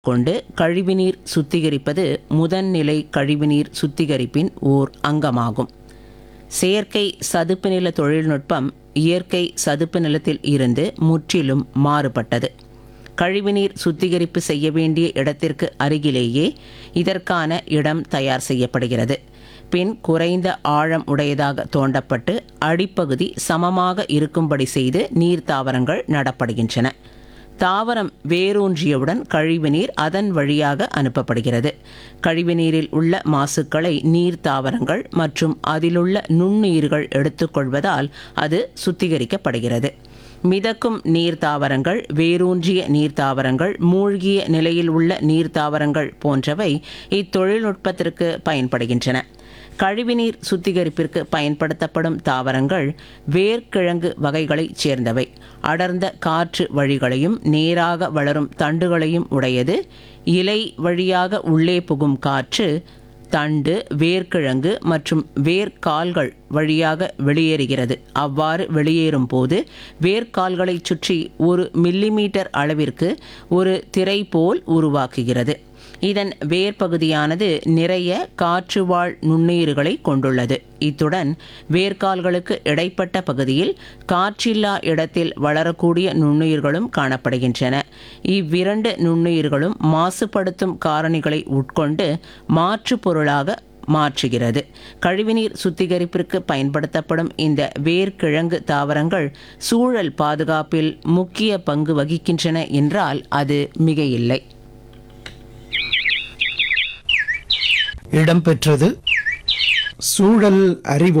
கொண்டு கழிவுநீர் சுத்திகரிப்பது முதன்நிலை கழிவுநீர் சுத்திகரிப்பின் ஓர் அங்கமாகும் செயற்கை சதுப்பு நில தொழில்நுட்பம் இயற்கை சதுப்பு நிலத்தில் இருந்து முற்றிலும் மாறுபட்டது கழிவுநீர் சுத்திகரிப்பு செய்ய வேண்டிய இடத்திற்கு அருகிலேயே இதற்கான இடம் தயார் செய்யப்படுகிறது பின் குறைந்த ஆழம் உடையதாக தோண்டப்பட்டு அடிப்பகுதி சமமாக இருக்கும்படி செய்து நீர் தாவரங்கள் நடப்படுகின்றன தாவரம் வேரூன்றியவுடன் கழிவுநீர் அதன் வழியாக அனுப்பப்படுகிறது கழிவுநீரில் உள்ள மாசுக்களை நீர் தாவரங்கள் மற்றும் அதிலுள்ள நுண்ணுயிர்கள் எடுத்துக்கொள்வதால் அது சுத்திகரிக்கப்படுகிறது மிதக்கும் நீர் தாவரங்கள் வேரூன்றிய நீர் தாவரங்கள் மூழ்கிய நிலையில் உள்ள நீர் தாவரங்கள் போன்றவை இத்தொழில்நுட்பத்திற்கு பயன்படுகின்றன கழிவுநீர் சுத்திகரிப்பிற்கு பயன்படுத்தப்படும் தாவரங்கள் வேர்க்கிழங்கு வகைகளைச் சேர்ந்தவை அடர்ந்த காற்று வழிகளையும் நேராக வளரும் தண்டுகளையும் உடையது இலை வழியாக உள்ளே புகும் காற்று தண்டு வேர்க்கிழங்கு மற்றும் வேர்க்கால்கள் வழியாக வெளியேறுகிறது அவ்வாறு வெளியேறும் போது வேர்க்கால்களைச் சுற்றி ஒரு மில்லிமீட்டர் அளவிற்கு ஒரு திரை போல் உருவாக்குகிறது இதன் வேர் பகுதியானது நிறைய காற்றுவாழ் நுண்ணுயிர்களை கொண்டுள்ளது இத்துடன் வேர்க்கால்களுக்கு இடைப்பட்ட பகுதியில் காற்றில்லா இடத்தில் வளரக்கூடிய நுண்ணுயிர்களும் காணப்படுகின்றன இவ்விரண்டு நுண்ணுயிர்களும் மாசுபடுத்தும் காரணிகளை உட்கொண்டு மாற்றுப் பொருளாக மாற்றுகிறது கழிவுநீர் சுத்திகரிப்பிற்கு பயன்படுத்தப்படும் இந்த வேர்க்கிழங்கு தாவரங்கள் சூழல் பாதுகாப்பில் முக்கிய பங்கு வகிக்கின்றன என்றால் அது மிகையில்லை இடம்பெற்றது சூழல் அறிவோம்